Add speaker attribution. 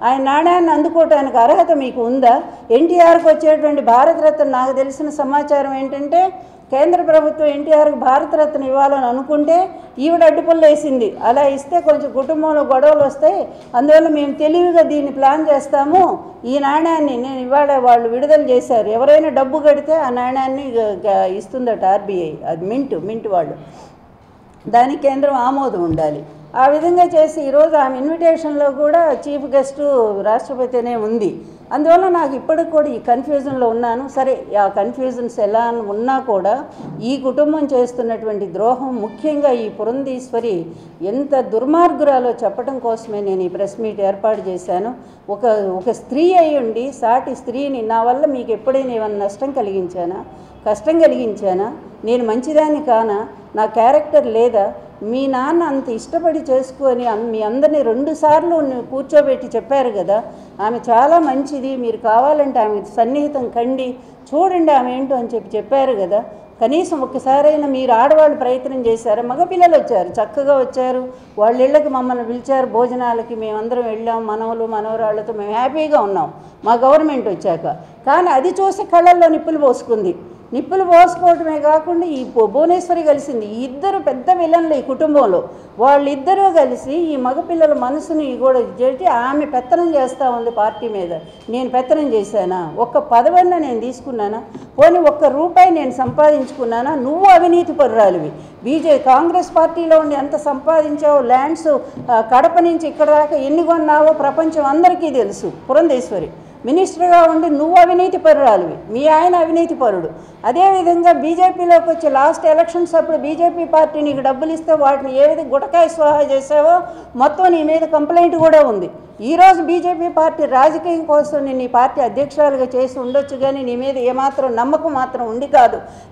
Speaker 1: ఆయన నాణ్యాన్ని అందుకోవటానికి అర్హత మీకు ఉందా ఎన్టీఆర్కి వచ్చేటువంటి భారతరత్న నాకు తెలిసిన సమాచారం ఏంటంటే కేంద్ర ప్రభుత్వం ఎన్టీఆర్కి భారతరత్న ఇవ్వాలని అనుకుంటే ఈవిడ అడ్డుపల్లు వేసింది అలా ఇస్తే కొంచెం కుటుంబంలో గొడవలు వస్తాయి అందువల్ల మేము తెలివిగా దీన్ని ప్లాన్ చేస్తాము ఈ నాణ్యాన్ని నేను ఇవాళ వాళ్ళు విడుదల చేశారు ఎవరైనా డబ్బు కడితే ఆ నాణ్యాన్ని గ- గ- ఇస్తుందట ఆర్బీఐ అది మింట్ మింట్ వాళ్ళు దానికి కేంద్రం ఆమోదం ఉండాలి ఆ విధంగా చేసి ఈరోజు ఆమె ఇన్విటేషన్లో కూడా చీఫ్ గెస్ట్ రాష్ట్రపతినే ఉంది అందువల్ల నాకు ఇప్పటికి కూడా ఈ కన్ఫ్యూజన్లో ఉన్నాను సరే ఆ కన్ఫ్యూజన్స్ ఎలా ఉన్నా కూడా ఈ కుటుంబం చేస్తున్నటువంటి ద్రోహం ముఖ్యంగా ఈ పురంధీశ్వరి ఎంత దుర్మార్గురాలో చెప్పడం కోసమే నేను ఈ ప్రెస్ మీట్ ఏర్పాటు చేశాను ఒక ఒక స్త్రీ అయి ఉండి సాటి స్త్రీని నా వల్ల మీకు ఎప్పుడైనా ఏమైనా నష్టం కలిగించానా కష్టం కలిగించానా నేను మంచిదాన్ని కానా నా క్యారెక్టర్ లేదా మీ నాన్న అంత ఇష్టపడి చేసుకొని అన్- మీ అందరినీ రెండు సార్లు కూర్చోబెట్టి చెప్పారు కదా ఆమె చాలా మంచిది మీరు కావాలంటే ఆమె సన్నిహితం కండి చూడండి ఆమె ఏంటో అని చెప్పి చెప్పారు కదా కనీసం ఒక్కసారైనా మీరు ఆడవాళ్ళు ప్రయత్నం చేశారు మగపిల్లలు వచ్చారు చక్కగా వచ్చారు వాళ్ళ ఇళ్ళకి మమ్మల్ని పిలిచారు భోజనాలకి మేమందరం వెళ్ళాం మనవలు మనవరాళ్ళతో మేము హ్యాపీగా ఉన్నాం మా గవర్నమెంట్ వచ్చాక కానీ అది చూసి కళ్ళల్లో నిప్పులు పోసుకుంది నిప్పులు పోసుకోవటమే కాకుండా ఈ భు- భువనేశ్వరి కలిసింది ఈ ఇద్దరు పెద్ద విలన్లు ఈ కుటుంబంలో వాళ్ళిద్దరూ కలిసి ఈ మగపిల్లల మనసుని కూడా చేసి ఆమె పెత్తనం చేస్తూ ఉంది పార్టీ మీద నేను పెత్తనం చేశానా ఒక్క పదవన్న నేను తీసుకున్నానా పోనీ ఒక్క రూపాయి నేను సంపాదించుకున్నానా నువ్వు అవినీతి పరురాలివి బీజే కాంగ్రెస్ పార్టీలో ఉండి ఎంత సంపాదించావో ల్యాండ్స్ ఆ, కడప నుంచి ఇక్కడ దాకా ఎన్ని కొన్నావో ప్రపంచం అందరికీ తెలుసు పురంధేశ్వరి మినిస్టర్గా ఉండి నువ్వు అవినీతి పరురాలివి మీ ఆయన అవినీతి పరుడు అదేవిధంగా బీజేపీలోకి వచ్చి లాస్ట్ ఎలక్షన్స్ అప్పుడు బీజేపీ పార్టీ నీకు డబ్బులు ఇస్తే వాటిని ఏ విధంగా గుటకాయ స్వాహా చేసావో మొత్తం నీ మీద కంప్లైంట్ కూడా ఉంది ఈరోజు బీజేపీ పార్టీ రాజకీయం కోసం నేను ఈ పార్టీ అధ్యక్షురాలుగా చేసి ఉండొచ్చు కానీ నీ మీద ఏమాత్రం నమ్మకం మాత్రం ఉండి కాదు